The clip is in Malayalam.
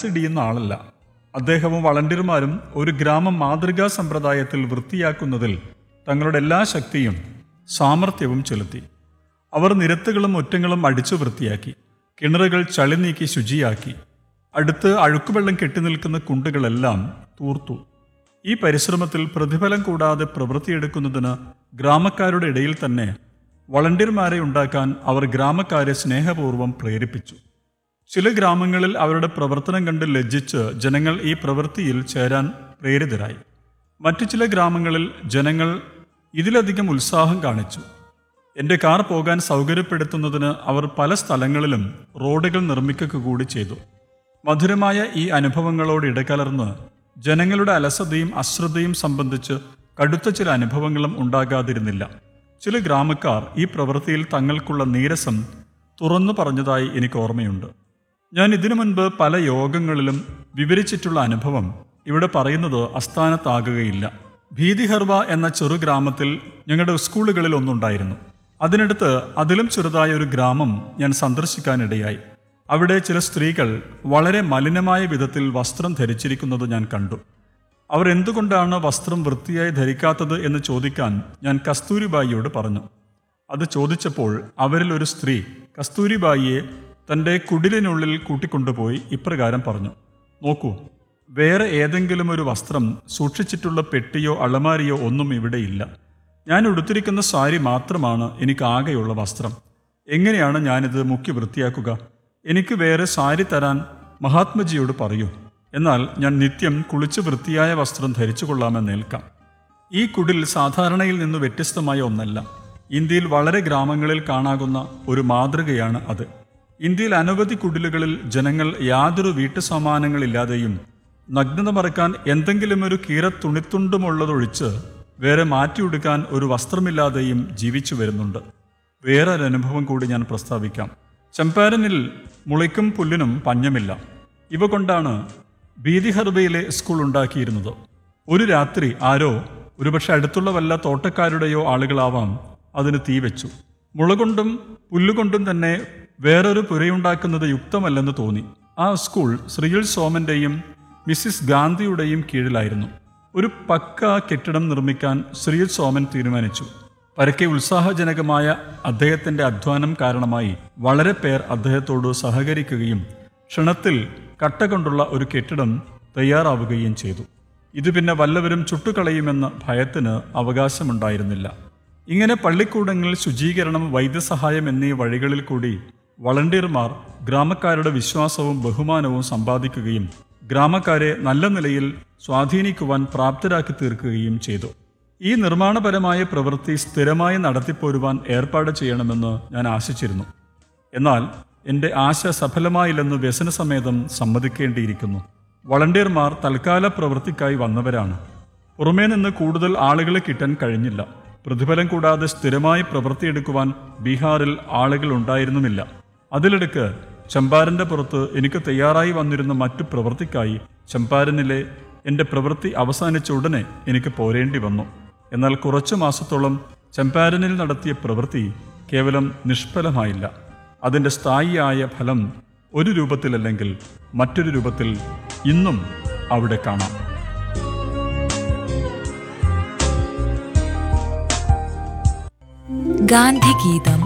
മനസ്സിടിയുന്ന ആളല്ല അദ്ദേഹവും വളണ്ടിയർമാരും ഒരു ഗ്രാമം മാതൃകാ സമ്പ്രദായത്തിൽ വൃത്തിയാക്കുന്നതിൽ തങ്ങളുടെ എല്ലാ ശക്തിയും സാമർഥ്യവും ചെലുത്തി അവർ നിരത്തുകളും മുറ്റങ്ങളും അടിച്ചു വൃത്തിയാക്കി കിണറുകൾ ചളി നീക്കി ശുചിയാക്കി അടുത്ത് അഴുക്കുവെള്ളം കെട്ടിനിൽക്കുന്ന കുണ്ടുകളെല്ലാം തൂർത്തു ഈ പരിശ്രമത്തിൽ പ്രതിഫലം കൂടാതെ പ്രവൃത്തിയെടുക്കുന്നതിന് ഗ്രാമക്കാരുടെ ഇടയിൽ തന്നെ വളണ്ടിയർമാരെ ഉണ്ടാക്കാൻ അവർ ഗ്രാമക്കാരെ സ്നേഹപൂർവ്വം പ്രേരിപ്പിച്ചു ചില ഗ്രാമങ്ങളിൽ അവരുടെ പ്രവർത്തനം കണ്ട് ലജ്ജിച്ച് ജനങ്ങൾ ഈ പ്രവൃത്തിയിൽ ചേരാൻ പ്രേരിതരായി മറ്റു ചില ഗ്രാമങ്ങളിൽ ജനങ്ങൾ ഇതിലധികം ഉത്സാഹം കാണിച്ചു എൻ്റെ കാർ പോകാൻ സൗകര്യപ്പെടുത്തുന്നതിന് അവർ പല സ്ഥലങ്ങളിലും റോഡുകൾ നിർമ്മിക്കുക കൂടി ചെയ്തു മധുരമായ ഈ അനുഭവങ്ങളോട് ഇടകലർന്ന് ജനങ്ങളുടെ അലസതയും അശ്രദ്ധയും സംബന്ധിച്ച് കടുത്ത ചില അനുഭവങ്ങളും ഉണ്ടാകാതിരുന്നില്ല ചില ഗ്രാമക്കാർ ഈ പ്രവൃത്തിയിൽ തങ്ങൾക്കുള്ള നീരസം തുറന്നു പറഞ്ഞതായി എനിക്ക് ഓർമ്മയുണ്ട് ഞാൻ ഇതിനു മുൻപ് പല യോഗങ്ങളിലും വിവരിച്ചിട്ടുള്ള അനുഭവം ഇവിടെ പറയുന്നത് അസ്ഥാനത്താകുകയില്ല ഭീതിഹർവ എന്ന ചെറു ഗ്രാമത്തിൽ ഞങ്ങളുടെ സ്കൂളുകളിൽ ഒന്നുണ്ടായിരുന്നു അതിനടുത്ത് അതിലും ചെറുതായ ഒരു ഗ്രാമം ഞാൻ സന്ദർശിക്കാനിടയായി അവിടെ ചില സ്ത്രീകൾ വളരെ മലിനമായ വിധത്തിൽ വസ്ത്രം ധരിച്ചിരിക്കുന്നത് ഞാൻ കണ്ടു അവർ എന്തുകൊണ്ടാണ് വസ്ത്രം വൃത്തിയായി ധരിക്കാത്തത് എന്ന് ചോദിക്കാൻ ഞാൻ കസ്തൂരിബായിയോട് പറഞ്ഞു അത് ചോദിച്ചപ്പോൾ അവരിൽ ഒരു സ്ത്രീ കസ്തൂരിബായിയെ തൻ്റെ കുടിലിനുള്ളിൽ കൂട്ടിക്കൊണ്ടുപോയി ഇപ്രകാരം പറഞ്ഞു നോക്കൂ വേറെ ഏതെങ്കിലും ഒരു വസ്ത്രം സൂക്ഷിച്ചിട്ടുള്ള പെട്ടിയോ അളമാരിയോ ഒന്നും ഇവിടെയില്ല ഞാൻ ഉടുത്തിരിക്കുന്ന സാരി മാത്രമാണ് എനിക്ക് ആകെയുള്ള വസ്ത്രം എങ്ങനെയാണ് ഞാനിത് മുക്കി വൃത്തിയാക്കുക എനിക്ക് വേറെ സാരി തരാൻ മഹാത്മജിയോട് പറയൂ എന്നാൽ ഞാൻ നിത്യം കുളിച്ച് വൃത്തിയായ വസ്ത്രം ധരിച്ചു കൊള്ളാമെന്ന് ഏൽക്കാം ഈ കുടിൽ സാധാരണയിൽ നിന്ന് വ്യത്യസ്തമായ ഒന്നല്ല ഇന്ത്യയിൽ വളരെ ഗ്രാമങ്ങളിൽ കാണാകുന്ന ഒരു മാതൃകയാണ് അത് ഇന്ത്യയിൽ അനവധി കുടിലുകളിൽ ജനങ്ങൾ യാതൊരു വീട്ടുസാമാനങ്ങളില്ലാതെയും നഗ്നത മറക്കാൻ എന്തെങ്കിലും ഒരു കീറ തുണിത്തുണ്ടുമുള്ളതൊഴിച്ച് വേറെ മാറ്റിയെടുക്കാൻ ഒരു വസ്ത്രമില്ലാതെയും ജീവിച്ചു വരുന്നുണ്ട് വേറെ ഒരു അനുഭവം കൂടി ഞാൻ പ്രസ്താവിക്കാം ചമ്പാരനിൽ മുളയ്ക്കും പുല്ലിനും പഞ്ഞമില്ല ഇവ കൊണ്ടാണ് ബീദിഹർബയിലെ സ്കൂൾ ഉണ്ടാക്കിയിരുന്നത് ഒരു രാത്രി ആരോ ഒരുപക്ഷെ അടുത്തുള്ള വല്ല തോട്ടക്കാരുടെയോ ആളുകളാവാം അതിന് തീ വെച്ചു മുളകൊണ്ടും പുല്ലുകൊണ്ടും തന്നെ വേറൊരു പുരയുണ്ടാക്കുന്നത് യുക്തമല്ലെന്ന് തോന്നി ആ സ്കൂൾ ശ്രീയിൽ സോമന്റെയും മിസ്സിസ് ഗാന്ധിയുടെയും കീഴിലായിരുന്നു ഒരു പക്ക കെട്ടിടം നിർമ്മിക്കാൻ ശ്രീയിൽ സോമൻ തീരുമാനിച്ചു പരക്കെ ഉത്സാഹജനകമായ അദ്ദേഹത്തിന്റെ അധ്വാനം കാരണമായി വളരെ പേർ അദ്ദേഹത്തോട് സഹകരിക്കുകയും ക്ഷണത്തിൽ കട്ട കൊണ്ടുള്ള ഒരു കെട്ടിടം തയ്യാറാവുകയും ചെയ്തു ഇത് പിന്നെ വല്ലവരും ചുട്ടുകളയുമെന്ന ഭയത്തിന് അവകാശമുണ്ടായിരുന്നില്ല ഇങ്ങനെ പള്ളിക്കൂടങ്ങളിൽ ശുചീകരണം വൈദ്യസഹായം എന്നീ വഴികളിൽ കൂടി വളണ്ടിയർമാർ ഗ്രാമക്കാരുടെ വിശ്വാസവും ബഹുമാനവും സമ്പാദിക്കുകയും ഗ്രാമക്കാരെ നല്ല നിലയിൽ സ്വാധീനിക്കുവാൻ പ്രാപ്തരാക്കി തീർക്കുകയും ചെയ്തു ഈ നിർമ്മാണപരമായ പ്രവൃത്തി സ്ഥിരമായി നടത്തിപ്പോരുവാൻ ഏർപ്പാട് ചെയ്യണമെന്ന് ഞാൻ ആശിച്ചിരുന്നു എന്നാൽ എൻ്റെ ആശ സഫലമായില്ലെന്ന് വ്യസനസമേതം സമ്മതിക്കേണ്ടിയിരിക്കുന്നു വളണ്ടിയർമാർ തൽക്കാല പ്രവൃത്തിക്കായി വന്നവരാണ് പുറമേ നിന്ന് കൂടുതൽ ആളുകളെ കിട്ടാൻ കഴിഞ്ഞില്ല പ്രതിഫലം കൂടാതെ സ്ഥിരമായി പ്രവൃത്തിയെടുക്കുവാൻ ബീഹാറിൽ ആളുകൾ ഉണ്ടായിരുന്നുമില്ല അതിലിടക്ക് ചമ്പാരന്റെ പുറത്ത് എനിക്ക് തയ്യാറായി വന്നിരുന്ന മറ്റു പ്രവൃത്തിക്കായി ചമ്പാരനിലെ എൻ്റെ പ്രവൃത്തി അവസാനിച്ച ഉടനെ എനിക്ക് പോരേണ്ടി വന്നു എന്നാൽ കുറച്ചു മാസത്തോളം ചമ്പാരനിൽ നടത്തിയ പ്രവൃത്തി കേവലം നിഷ്ഫലമായില്ല അതിൻ്റെ സ്ഥായിയായ ഫലം ഒരു രൂപത്തിലല്ലെങ്കിൽ മറ്റൊരു രൂപത്തിൽ ഇന്നും അവിടെ കാണാം ഗാന്ധിഗീതം